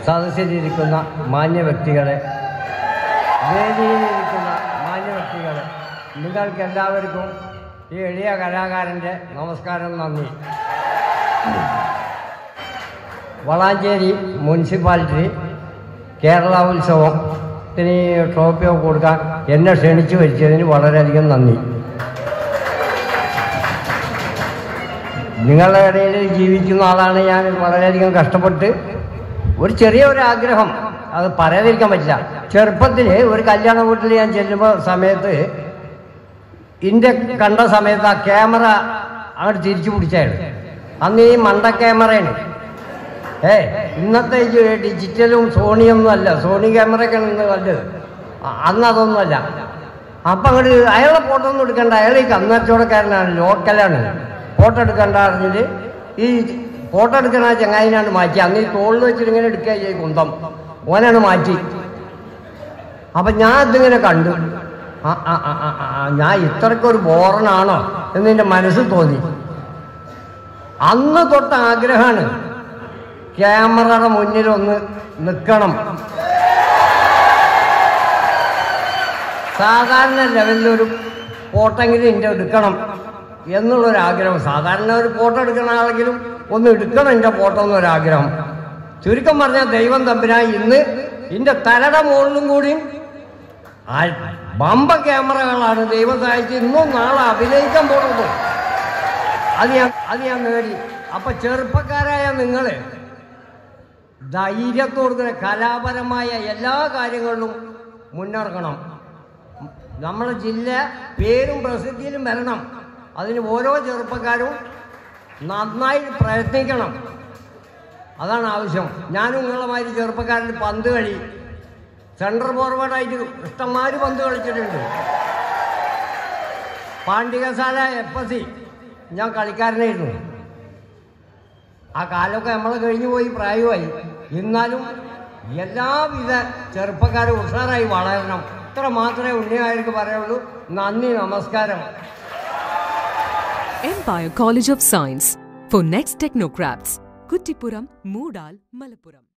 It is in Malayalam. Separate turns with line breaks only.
സദസ്സിലിരിക്കുന്ന മാന്യ വ്യക്തികളെ വേദിയിലിരിക്കുന്ന മാന്യ വ്യക്തികളെ നിങ്ങൾക്ക് എല്ലാവർക്കും ഈ എളിയ കലാകാരൻ്റെ നമസ്കാരം നന്ദി വളാഞ്ചേരി മുനിസിപ്പാലിറ്റി കേരള ഉത്സവത്തിന് ഈ ട്രോഫിയൊക്കെ കൊടുക്കാൻ എന്നെ ക്ഷണിച്ചു വരിച്ചതിന് വളരെയധികം നന്ദി നിങ്ങളുടെ ഇടയിൽ ജീവിക്കുന്ന ആളാണ് ഞാൻ വളരെയധികം കഷ്ടപ്പെട്ട് ഒരു ചെറിയ ഒരു ആഗ്രഹം അത് പറയാതിരിക്കാൻ പറ്റില്ല ചെറുപ്പത്തിൽ ഒരു കല്യാണ വീട്ടിൽ ഞാൻ ചെല്ലുമ്പോൾ സമയത്ത് ഇൻ്റെ കണ്ട സമയത്ത് ആ ക്യാമറ അങ്ങോട്ട് തിരിച്ചു പിടിച്ചായിരുന്നു അന്ന് ഈ മണ്ട ക്യാമറയാണ് ഏ ഇന്നത്തെ ഈ ഡിജിറ്റലും സോണിയൊന്നും അല്ല സോണി ക്യാമറയൊക്കെ ഇന്ന് നല്ലത് അ- അന്ന് അതൊന്നുമല്ല അപ്പം അങ്ങോട്ട് അയാളെ ഫോട്ടോ ഒന്നും എടുക്കണ്ട അയാൾ ഈ കന്നച്ചോടക്കാരനാണ് ലോക്കലാണ് ഫോട്ടോ എടുക്കണ്ട അറിഞ്ഞിട്ട് ഈ ഫോട്ടോ എടുക്കണ ചങ്ങായിനാണ് മാറ്റി അന്ന് ഈ തോളിൽ വെച്ചിട്ട് ഇങ്ങനെ എടുക്കുക ഈ കുന്തം ഓനാണ് മാറ്റി അപ്പം ഞാൻ ഇതിങ്ങനെ കണ്ടു ആ ആ ആ ആ, ആ, ആ, ഞാൻ ഇത്രയ്ക്കൊരു ബോറനാണോ എന്ന് എൻ്റെ മനസ്സിൽ തോന്നി അന്ന് തൊട്ട് ആഗ്രഹമാണ് ക്യാമറയുടെ മുന്നിൽ ഒന്ന് നിൽക്കണം സാധാരണ ലെവലിലൊരു ഫോട്ടെങ്കിലും എൻ്റെ എടുക്കണം എന്നുള്ളൊരാഗ്രഹം സാധാരണ ഒരു ഫോട്ടോ എടുക്കുന്ന ആളെങ്കിലും ഒന്ന് എടുക്കണം എൻ്റെ ഫോട്ടോ എന്നൊരാഗ്രഹം ചുരുക്കം പറഞ്ഞാൽ ദൈവം തമ്പുരാൻ ഇന്ന് എൻ്റെ തലയുടെ മുകളിലും കൂടിയും ആ ബമ്പ ക്യാമറകളാണ് ദൈവം സഹായിച്ച് ഇന്നും നാളെ അഭിനയിക്കാൻ പോകുന്നത് അത് ഞാൻ അത് ഞാൻ നേടി അപ്പൊ ചെറുപ്പക്കാരായ നിങ്ങൾ ധൈര്യത്തോടുകൂടെ കലാപരമായ എല്ലാ കാര്യങ്ങളിലും മുന്നേറണം നമ്മുടെ ജില്ല പേരും പ്രസിദ്ധിയിലും വരണം അതിന് ഓരോ ചെറുപ്പക്കാരും നന്നായി പ്രയത്നിക്കണം അതാണ് ആവശ്യം ഞാനും നിങ്ങളുമാതിരി ചെറുപ്പക്കാരിൽ പന്ത് കളി സെൻട്രൽ ഫോർവേഡായിട്ട് ഇഷ്ടംമാര് പന്ത് കളിച്ചിട്ടുണ്ട് പാണ്ഡികശാല എഫ് എസ് സി ഞാൻ കളിക്കാരനായിരുന്നു ആ കാലമൊക്കെ നമ്മൾ കഴിഞ്ഞു പോയി പ്രായമായി എന്നാലും എല്ലാവിധ ചെറുപ്പക്കാരും ഉഷാറായി വളരണം ഇത്ര മാത്രമേ ഉണ്ണിയാർക്ക് പറയുള്ളൂ നന്ദി നമസ്കാരം
Empire College of Science for next technocrats. Kuttipuram, Moodal, Malappuram.